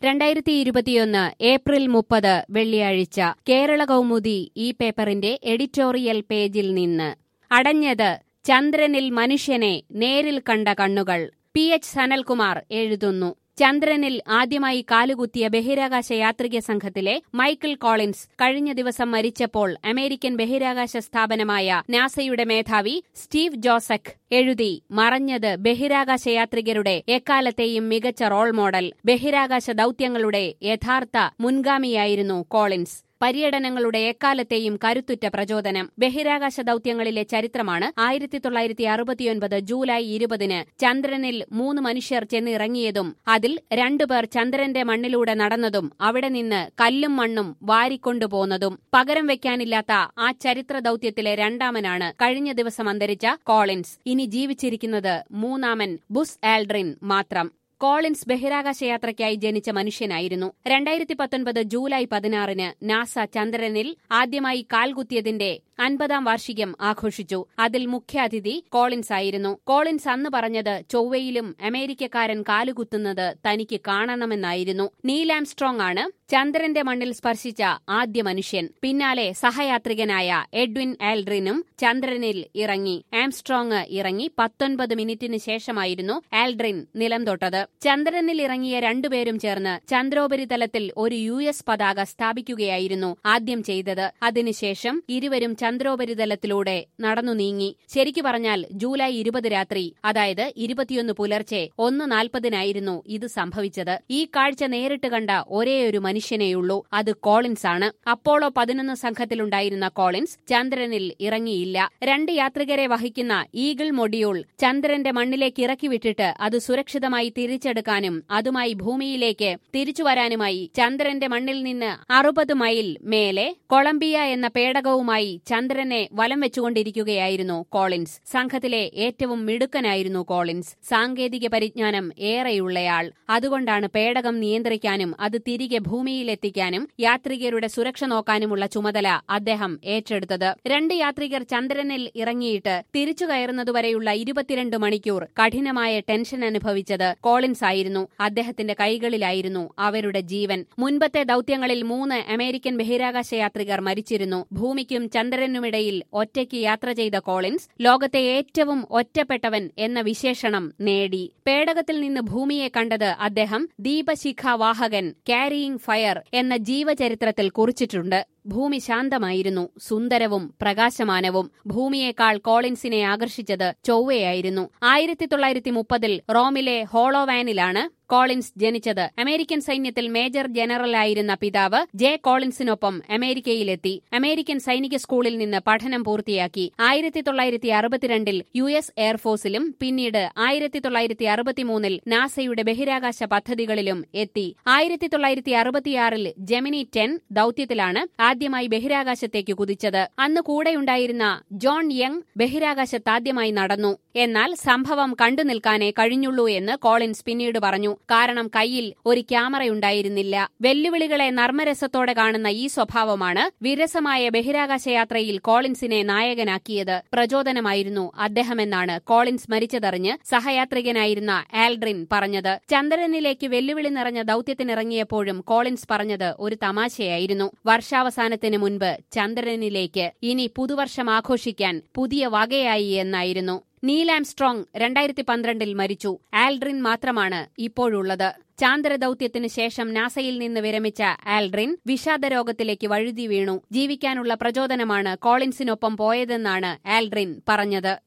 രണ്ടായിരത്തി ഇരുപത്തിയൊന്ന് ഏപ്രിൽ മുപ്പത് വെള്ളിയാഴ്ച കേരള കൗമുദി ഈ പേപ്പറിന്റെ എഡിറ്റോറിയൽ പേജിൽ നിന്ന് അടഞ്ഞത് ചന്ദ്രനിൽ മനുഷ്യനെ നേരിൽ കണ്ട കണ്ണുകൾ പി എച്ച് സനൽകുമാർ എഴുതുന്നു ചന്ദ്രനിൽ ആദ്യമായി കാലുകുത്തിയ ബഹിരാകാശ യാത്രിക സംഘത്തിലെ മൈക്കിൾ കോളിൻസ് കഴിഞ്ഞ ദിവസം മരിച്ചപ്പോൾ അമേരിക്കൻ ബഹിരാകാശ സ്ഥാപനമായ നാസയുടെ മേധാവി സ്റ്റീവ് ജോസക് എഴുതി മറഞ്ഞത് ബഹിരാകാശ യാത്രികരുടെ എക്കാലത്തെയും മികച്ച റോൾ മോഡൽ ബഹിരാകാശ ദൌത്യങ്ങളുടെ യഥാർത്ഥ മുൻഗാമിയായിരുന്നു കോളിൻസ് പര്യടനങ്ങളുടെ എക്കാലത്തെയും കരുത്തുറ്റ പ്രചോദനം ബഹിരാകാശ ദൌത്യങ്ങളിലെ ചരിത്രമാണ് ആയിരത്തി തൊള്ളായിരത്തി അറുപത്തിയൊൻപത് ജൂലൈ ഇരുപതിന് ചന്ദ്രനിൽ മൂന്ന് മനുഷ്യർ ചെന്നിറങ്ങിയതും അതിൽ രണ്ടുപേർ ചന്ദ്രന്റെ മണ്ണിലൂടെ നടന്നതും അവിടെ നിന്ന് കല്ലും മണ്ണും വാരിക്കൊണ്ടുപോന്നതും പകരം വെക്കാനില്ലാത്ത ആ ചരിത്ര ദൌത്യത്തിലെ രണ്ടാമനാണ് കഴിഞ്ഞ ദിവസം അന്തരിച്ച കോളിൻസ് ഇനി ജീവിച്ചിരിക്കുന്നത് മൂന്നാമൻ ബുസ് ആൽഡ്രിൻ മാത്രം കോളിൻസ് ബഹിരാകാശ യാത്രയ്ക്കായി ജനിച്ച മനുഷ്യനായിരുന്നു രണ്ടായിരത്തി പത്തൊൻപത് ജൂലൈ പതിനാറിന് നാസ ചന്ദ്രനിൽ ആദ്യമായി കാൽകുത്തിയതിന്റെ അൻപതാം വാർഷികം ആഘോഷിച്ചു അതിൽ മുഖ്യാതിഥി കോളിൻസ് ആയിരുന്നു കോളിൻസ് അന്ന് പറഞ്ഞത് ചൊവ്വയിലും അമേരിക്കക്കാരൻ കാലുകുത്തുന്നത് തനിക്ക് കാണണമെന്നായിരുന്നു നീൽ ആംസ്ട്രോങ് ആണ് ചന്ദ്രന്റെ മണ്ണിൽ സ്പർശിച്ച ആദ്യ മനുഷ്യൻ പിന്നാലെ സഹയാത്രികനായ എഡ്വിൻ ആൽഡ്രിനും ചന്ദ്രനിൽ ഇറങ്ങി ആംസ്ട്രോങ് ഇറങ്ങി പത്തൊൻപത് മിനിറ്റിന് ശേഷമായിരുന്നു ആൽഡ്രിൻ നിലം തൊട്ടത് ചന്ദ്രനിൽ ഇറങ്ങിയ രണ്ടുപേരും ചേർന്ന് ചന്ദ്രോപരിതലത്തിൽ ഒരു യു എസ് പതാക സ്ഥാപിക്കുകയായിരുന്നു ആദ്യം ചെയ്തത് അതിനുശേഷം ഇരുവരും ചന്ദ്രോപരിതലത്തിലൂടെ നടന്നു നീങ്ങി ശരിക്കു പറഞ്ഞാൽ ജൂലൈ ഇരുപത് രാത്രി അതായത് ഇരുപത്തിയൊന്ന് പുലർച്ചെ ഒന്ന് നാൽപ്പതിനായിരുന്നു ഇത് സംഭവിച്ചത് ഈ കാഴ്ച നേരിട്ട് കണ്ട ഒരേയൊരു മനുഷ്യനേയുള്ളൂ അത് കോളിൻസ് ആണ് അപ്പോളോ പതിനൊന്ന് സംഘത്തിലുണ്ടായിരുന്ന കോളിൻസ് ചന്ദ്രനിൽ ഇറങ്ങിയില്ല രണ്ട് യാത്രികരെ വഹിക്കുന്ന ഈഗിൾ മൊഡ്യൂൾ ചന്ദ്രന്റെ മണ്ണിലേക്ക് ഇറക്കി വിട്ടിട്ട് അത് സുരക്ഷിതമായി തിരിച്ചെടുക്കാനും അതുമായി ഭൂമിയിലേക്ക് തിരിച്ചുവരാനുമായി ചന്ദ്രന്റെ മണ്ണിൽ നിന്ന് അറുപത് മൈൽ മേലെ കൊളംബിയ എന്ന പേടകവുമായി ചന്ദ്രനെ വലം വെച്ചുകൊണ്ടിരിക്കുകയായിരുന്നു കോളിൻസ് സംഘത്തിലെ ഏറ്റവും മിടുക്കനായിരുന്നു കോളിൻസ് സാങ്കേതിക പരിജ്ഞാനം ഏറെയുള്ളയാൾ അതുകൊണ്ടാണ് പേടകം നിയന്ത്രിക്കാനും അത് തിരികെ ഭൂമിയിലെത്തിക്കാനും യാത്രികരുടെ സുരക്ഷ നോക്കാനുമുള്ള ചുമതല അദ്ദേഹം ഏറ്റെടുത്തത് രണ്ട് യാത്രികർ ചന്ദ്രനിൽ ഇറങ്ങിയിട്ട് തിരിച്ചു കയറുന്നതുവരെയുള്ള ഇരുപത്തിരണ്ട് മണിക്കൂർ കഠിനമായ ടെൻഷൻ അനുഭവിച്ചത് കോളിൻസ് ആയിരുന്നു അദ്ദേഹത്തിന്റെ കൈകളിലായിരുന്നു അവരുടെ ജീവൻ മുൻപത്തെ ദൌത്യങ്ങളിൽ മൂന്ന് അമേരിക്കൻ ബഹിരാകാശ യാത്രികർ മരിച്ചിരുന്നു ഭൂമിക്കും ചന്ദ്രനുമിടയിൽ ഒറ്റയ്ക്ക് യാത്ര ചെയ്ത കോളിൻസ് ലോകത്തെ ഏറ്റവും ഒറ്റപ്പെട്ടവൻ എന്ന വിശേഷണം നേടി പേടകത്തിൽ നിന്ന് ഭൂമിയെ കണ്ടത് അദ്ദേഹം ദീപശിഖാവാഹകൻ ക്യാരിയിങ് ഫയർ എന്ന ജീവചരിത്രത്തിൽ കുറിച്ചിട്ടുണ്ട് ഭൂമി ശാന്തമായിരുന്നു സുന്ദരവും പ്രകാശമാനവും ഭൂമിയേക്കാൾ കോളിൻസിനെ ആകർഷിച്ചത് ചൊവ്വയായിരുന്നു ആയിരത്തി തൊള്ളായിരത്തി മുപ്പതിൽ റോമിലെ ഹോളോവാനിലാണ് കോളിൻസ് ജനിച്ചത് അമേരിക്കൻ സൈന്യത്തിൽ മേജർ ജനറലായിരുന്ന പിതാവ് ജെ കോളിൻസിനൊപ്പം അമേരിക്കയിലെത്തി അമേരിക്കൻ സൈനിക സ്കൂളിൽ നിന്ന് പഠനം പൂർത്തിയാക്കി ആയിരത്തി തൊള്ളായിരത്തി അറുപത്തിരണ്ടിൽ യു എസ് എയർഫോഴ്സിലും പിന്നീട് ആയിരത്തി തൊള്ളായിരത്തി അറുപത്തിമൂന്നിൽ നാസയുടെ ബഹിരാകാശ പദ്ധതികളിലും എത്തി ആയിരത്തി തൊള്ളായിരത്തി അറുപത്തിയാറിൽ ജെമിനി ടെൻ ദൌത്യത്തിലാണ് ആദ്യമായി ബഹിരാകാശത്തേക്ക് കുതിച്ചത് അന്ന് കൂടെയുണ്ടായിരുന്ന ജോൺ യങ് ബഹിരാകാശത്താദ്യമായി നടന്നു എന്നാൽ സംഭവം കണ്ടു നിൽക്കാനേ കഴിഞ്ഞുള്ളൂ എന്ന് കോളിൻസ് പിന്നീട് പറഞ്ഞു കാരണം കയ്യിൽ ഒരു ക്യാമറയുണ്ടായിരുന്നില്ല വെല്ലുവിളികളെ നർമ്മരസത്തോടെ കാണുന്ന ഈ സ്വഭാവമാണ് വിരസമായ ബഹിരാകാശ യാത്രയിൽ കോളിൻസിനെ നായകനാക്കിയത് പ്രചോദനമായിരുന്നു അദ്ദേഹമെന്നാണ് കോളിൻസ് മരിച്ചതറിഞ്ഞ് സഹയാത്രികനായിരുന്ന ആൽഡ്രിൻ പറഞ്ഞത് ചന്ദ്രനിലേക്ക് വെല്ലുവിളി നിറഞ്ഞ ദൌത്യത്തിനിറങ്ങിയപ്പോഴും കോളിൻസ് പറഞ്ഞത് ഒരു തമാശയായിരുന്നു വർഷാവസാനത്തിന് മുൻപ് ചന്ദ്രനിലേക്ക് ഇനി പുതുവർഷം ആഘോഷിക്കാൻ പുതിയ വകയായി എന്നായിരുന്നു നീൽ ആംസ്ട്രോങ് രണ്ടായിരത്തി പന്ത്രണ്ടിൽ മരിച്ചു ആൽഡ്രിൻ മാത്രമാണ് ഇപ്പോഴുള്ളത് ചാന്ദ്രദൌത്യത്തിനു ശേഷം നാസയിൽ നിന്ന് വിരമിച്ച ആൽഡ്രിൻ വിഷാദരോഗത്തിലേക്ക് വഴുതി വീണു ജീവിക്കാനുള്ള പ്രചോദനമാണ് കോളിൻസിനൊപ്പം പോയതെന്നാണ് ആൽഡ്രിൻ പറഞ്ഞത്